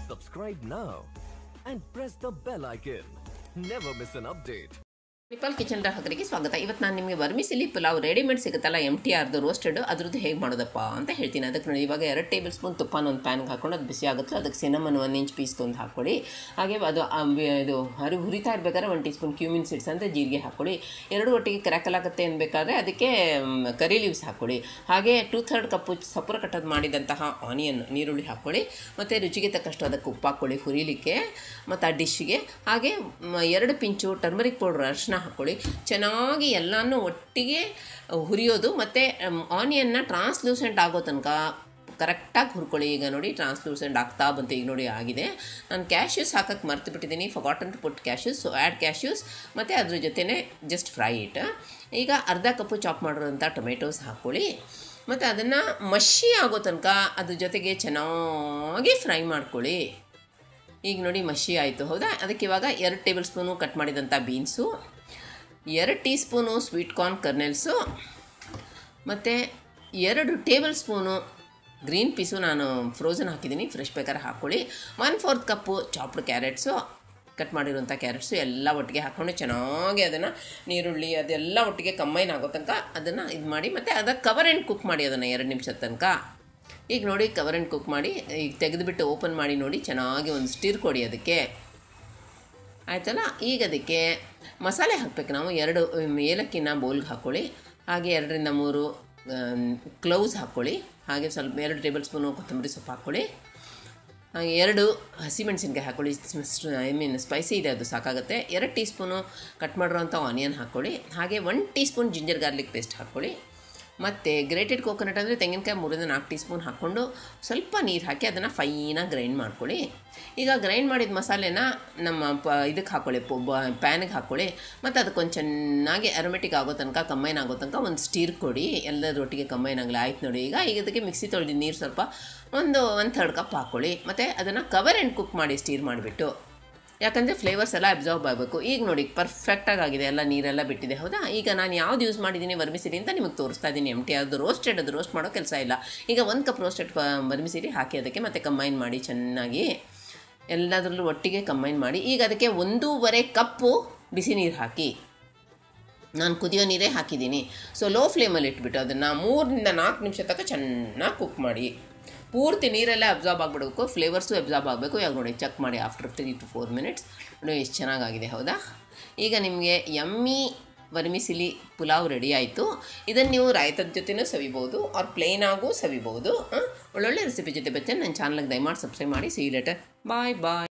Subscribe now and press the bell icon. Never miss an update. ನಿಪಾಲ್ kitchen ಗ್ರಾಹಕರಿಗೆ ಸ್ವಾಗತ ಇವತ್ತು ನಾನು ನಿಮಗೆ ವರ್ಮಿಸಿಲಿ ಪುಲಾವ್ ರೆಡಿಮೇಡ್ ಸಿಗುತ್ತಲ್ಲ ಎಮ್ ಟಿ ಆರ್ದು ರೋಸ್ಟೆಡ್ ಅದ್ರದ್ದು ಹೇಗೆ ಮಾಡೋದಪ್ಪ ಅಂತ ಹೇಳ್ತೀನಿ ಅದಕ್ಕೆ ನೋಡಿ ಇವಾಗ ಎರಡು ಟೇಬಲ್ ಸ್ಪೂನ್ ತುಪ್ಪನ ಒಂದು ಪ್ಯಾನ್ಗೆ ಹಾಕೊಂಡು ಅದು ಬಿಸಿ ಆಗುತ್ತೆ ಅದಕ್ಕೆ ಸಿನಮನ್ ಒನ್ ಇಂಚ್ ಪೀಸ್ ತಂದು ಹಾಕ್ಕೊಳ್ಳಿ ಹಾಗೆ ಅದು ಆ ವಿ- ಇದು ಹರಿ ಹುರಿತಾ ಇರ್ಬೇಕಾದ್ರೆ ಒಂದು ಟೀ ಸ್ಪೂನ್ ಕ್ಯೂಮಿನ್ ಸೀಡ್ಸ್ ಅಂತ ಜೀರಿಗೆ ಹಾಕ್ಕೊಳ್ಳಿ ಎರಡು ಒಟ್ಟಿಗೆ ಕರಕಲಾಗುತ್ತೆ ಅನ್ಬೇಕಾದ್ರೆ ಅದಕ್ಕೆ ಮ್, ಕರಿ ಲೀವ್ಸ್ ಹಾಕ್ಕೊಳ್ಳಿ ಹಾಗೆ ಟೂ ಥರ್ಡ್ ಕಪ್ಪು ಸಪುರ ಕಟ್ಟೋದು ಮಾಡಿದಂತಹ ಆನಿಯನ್ ನೀರುಳ್ಳಿ ಹಾಕ್ಕೊಳ್ಳಿ ಮತ್ತು ರುಚಿಗೆ ತಕ್ಕಷ್ಟು ಅದಕ್ಕೆ ಉಪ್ಪು ಹಾಕ್ಕೊಳ್ಳಿ ಹುರಿಲಿಕ್ಕೆ ಮತ್ತು ಆ ಡಿಶ್ಗೆ ಹಾಗೆ ಮ, ಎರಡು ಪಿಂಚು ಟರ್ಮರಿಕ್ ಪೌಡ್ರ್ ಅರಿಶಿನ ಹಾಕ್ಕೊಳ್ಳಿ ಚೆನ್ನಾಗಿ ಎಲ್ಲನೂ ಒಟ್ಟಿಗೆ ಹುರಿಯೋದು ಮತ್ತು ಆನಿಯನ್ನ ಟ್ರಾನ್ಸ್ಲೂಸೆಂಟ್ ಆಗೋ ತನಕ ಕರೆಕ್ಟಾಗಿ ಹುರ್ಕೊಳ್ಳಿ ಈಗ ನೋಡಿ ಟ್ರಾನ್ಸ್ಲೂಸೆಂಟ್ ಆಗ್ತಾ ಬಂತು ಈಗ ನೋಡಿ ಆಗಿದೆ ನಾನು ಕ್ಯಾಶ್ಯೂಸ್ ಹಾಕಕ್ಕೆ ಮರ್ತು ಬಿಟ್ಟಿದ್ದೀನಿ forgotten to put cashews so add cashews ಮತ್ತು ಅದ್ರ ಜೊತೆನೇ ಜಸ್ಟ್ ಫ್ರೈ ಇಟ್ ಈಗ ಅರ್ಧ ಕಪ್ಪು ಚಾಪ್ ಮಾಡಿರೋಂಥ ಟೊಮೆಟೊಸ್ ಹಾಕ್ಕೊಳ್ಳಿ ಮತ್ತು ಅದನ್ನು ಮಷಿ ಆಗೋ ತನಕ ಅದ್ರ ಜೊತೆಗೆ ಚೆನ್ನಾಗಿ ಫ್ರೈ ಮಾಡ್ಕೊಳ್ಳಿ ಈಗ ನೋಡಿ ಮಷಿ ಆಯಿತು ಹೌದಾ ಅದಕ್ಕೆ ಇವಾಗ ಎರಡು ಟೇಬಲ್ ಸ್ಪೂನು ಕಟ್ ಮಾಡಿದಂಥ ಬೀನ್ಸು ಎರಡು teaspoon sweet corn kernels ಮತ್ತು ಎರಡು ಟೇಬಲ್ ಸ್ಪೂನು ಗ್ರೀನ್ ಪೀಸು ನಾನು ಫ್ರೋಝನ್ ಹಾಕಿದ್ದೀನಿ ಫ್ರೆಶ್ ಬೇಕಾದ್ರೆ ಹಾಕ್ಕೊಳ್ಳಿ one fourth cup chopped carrots cut ಮಾಡಿರೋಂಥ ಕ್ಯಾರೆಟ್ಸು ಎಲ್ಲ ಒಟ್ಟಿಗೆ ಹಾಕ್ಕೊಂಡು ಚೆನ್ನಾಗಿ ಅದನ್ನು ನೀರುಳ್ಳಿ ಅದೆಲ್ಲ ಒಟ್ಟಿಗೆ ಕಂಬೈನ್ ಆಗೋ ತನಕ ಅದನ್ನು ಇದು ಮಾಡಿ ಮತ್ತು ಅದಕ್ಕೆ ಕವರ್ ಆ್ಯಂಡ್ ಕುಕ್ ಮಾಡಿ ಅದನ್ನು ಎರಡು ನಿಮಿಷದ ತನಕ ಈಗ ನೋಡಿ ಕವರ್ ಆ್ಯಂಡ್ ಕುಕ್ ಮಾಡಿ ಈಗ ತೆಗೆದುಬಿಟ್ಟು ಓಪನ್ ಮಾಡಿ ನೋಡಿ ಚೆನ್ನಾಗಿ ಒಂದು ಸ್ಟಿರ್ ಕೊಡಿ ಅದಕ್ಕೆ ಆಯ್ತಲ್ಲ ಈಗ ಅದಕ್ಕೆ ಮಸಾಲೆ ಹಾಕಬೇಕು ನಾವು ಎರಡು ಮ್, ಏಲಕ್ಕಿನ ಬೌಲ್ಗೆ ಹಾಕ್ಕೊಳ್ಳಿ ಹಾಗೆ ಎರಡರಿಂದ ಮೂರು ಕ್ಲೌಸ್ ಹಾಕ್ಕೊಳ್ಳಿ ಹಾಗೆ ಸ್ವಲ್ಪ ಎರಡು ಟೇಬಲ್ ಸ್ಪೂನು ಕೊತ್ತಂಬರಿ ಸೊಪ್ಪು ಹಾಕ್ಕೊಳ್ಳಿ ಹಾಗೆ ಎರಡು ಹಸಿಮೆಣಸಿನ್ಕಾಯಿ ಹಾಕ್ಕೊಳ್ಳಿ ಐ ಮೀನ್ ಸ್ಪೈಸಿ ಇದೆ ಅದು ಸಾಕಾಗುತ್ತೆ ಎರಡು ಟೀ ಸ್ಪೂನು ಕಟ್ ಮಾಡಿರೋಂಥ ಆನಿಯನ್ ಹಾಕ್ಕೊಳ್ಳಿ ಹಾಗೆ one teaspoon ginger garlic paste ಹಾಕ್ಕೊಳ್ಳಿ ಮತ್ತು ಗ್ರೇಟೆಡ್ ಕೋಕೋನಟ್ ಅಂದರೆ ತೆಂಗಿನಕಾಯಿ ಮೂರಿಂದ ನಾಲ್ಕು ಟೀ ಸ್ಪೂನ್ ಹಾಕ್ಕೊಂಡು ಸ್ವಲ್ಪ ನೀರು ಹಾಕಿ ಅದನ್ನು ಫೈನಾಗಿ ಗ್ರೈಂಡ್ ಮಾಡ್ಕೊಳ್ಳಿ ಈಗ ಗ್ರೈಂಡ್ ಮಾಡಿದ ಮಸಾಲೆನ ನಮ್ಮ ಪ ಇದಕ್ಕೆ ಹಾಕ್ಕೊಳ್ಳಿ ಪ್ಯಾನಿಗೆ ಹಾಕ್ಕೊಳ್ಳಿ ಮತ್ತು ಅದಕ್ಕೊಂದು ಚೆನ್ನಾಗಿ ಅರೋಮೆಟಿಕ್ ಆಗೋ ತನಕ ಕಂಬೈನ್ ಆಗೋ ತನಕ ಒಂದು ಸ್ಟೀರ್ ಕೊಡಿ ಎಲ್ಲದರೊಟ್ಟಿಗೆ ಕಂಬೈನ್ ಆಗಲಿ ಆಯ್ತು ನೋಡಿ ಈಗ ಈಗ ಇದಕ್ಕೆ ಮಿಕ್ಸಿ ತೊಳೆದು ನೀರು ಸ್ವಲ್ಪ ಒಂದು ಒಂದು ಥರ್ಡ್ ಕಪ್ ಹಾಕ್ಕೊಳ್ಳಿ ಮತ್ತು ಅದನ್ನು ಕವರ್ ಆ್ಯಂಡ್ ಕುಕ್ ಮಾಡಿ ಸ್ಟೀರ್ ಮಾಡಿಬಿಟ್ಟು ಯಾಕಂದರೆ ಫ್ಲೇವರ್ಸ್ ಎಲ್ಲ ಅಬ್ಸರ್ವ್ ಆಗಬೇಕು ಈಗ ನೋಡಿ ಪರ್ಫೆಕ್ಟಾಗಿ ಆಗಿದೆ ಎಲ್ಲ ನೀರೆಲ್ಲ ಬಿಟ್ಟಿದೆ ಹೌದಾ ಈಗ ನಾನು ಯಾವ್ದು ಯೂಸ್ ಮಾಡಿದ್ದೀನಿ ವರ್ಮಿಸಿರಿ ಅಂತ ನಿಮಗೆ ತೋರಿಸ್ತಾ ಇದ್ದೀನಿ ಎಮ್ ಟಿ ಅದು ರೋಸ್ಟೆಡ್ ಅದು ರೋಸ್ಟ್ ಮಾಡೋ ಕೆಲಸ ಇಲ್ಲ ಈಗ ಒಂದು ಕಪ್ ರೋಸ್ಟೆಡ್ ವರ್ಮಿಸಿರಿ ಹಾಕಿ ಅದಕ್ಕೆ ಮತ್ತೆ ಕಂಬೈನ್ ಮಾಡಿ ಚೆನ್ನಾಗಿ ಎಲ್ಲದರಲ್ಲೂ ಒಟ್ಟಿಗೆ ಕಂಬೈನ್ ಮಾಡಿ ಈಗ ಅದಕ್ಕೆ ಒಂದೂವರೆ ಕಪ್ಪು ಬಿಸಿ ನೀರು ಹಾಕಿ ನಾನು ಕುದಿಯೋ ನೀರೇ ಹಾಕಿದ್ದೀನಿ ಸೊ ಲೋ ಫ್ಲೇಮಲ್ಲಿ ಇಟ್ಬಿಟ್ಟು ಅದನ್ನು ಮೂರರಿಂದ ನಾಲ್ಕು ನಿಮಿಷ ತನಕ ಚೆನ್ನಾಗಿ ಕುಕ್ ಮಾಡಿ ಪೂರ್ತಿ ನೀರೆಲ್ಲ ಅಬ್ಸಾರ್ಬ್ ಆಗಿಬಿಡಬೇಕು ಫ್ಲೇವರ್ಸು ಅಬ್ಸಾರ್ಬ್ ಆಗಬೇಕು ಯಾವಾಗ ನೋಡಿ ಚೆಕ್ ಮಾಡಿ after three to four minutes ನೋಡಿ ಎಷ್ಟು ಚೆನ್ನಾಗಾಗಿದೆ ಹೌದಾ ಈಗ ನಿಮಗೆ ಯಮ್ಮಿ ವರ್ಮಿಸಿಲಿ ಪುಲಾವ್ ರೆಡಿ ಆಯಿತು ಇದನ್ನು ನೀವು ರಾಯ್ತದ ಜೊತೆನೂ ಸವಿಬೋದು ಆರ್ ಪ್ಲೇನ್ ಆಗೂ ಸವಿಬೋದು ಆ? ಒಳ್ಳೊಳ್ಳೆ ರೆಸಿಪಿ ಜೊತೆ ಬಚ್ಚೆ ನನ್ನ ಚಾನಲ್ಗೆ ದಯಮಾಡಿ ಸಬ್ಸ್ಕ್ರೈಬ್ ಮಾಡಿ ಸಿ ಲೆಟರ್ ಬಾಯ್ ಬಾಯ್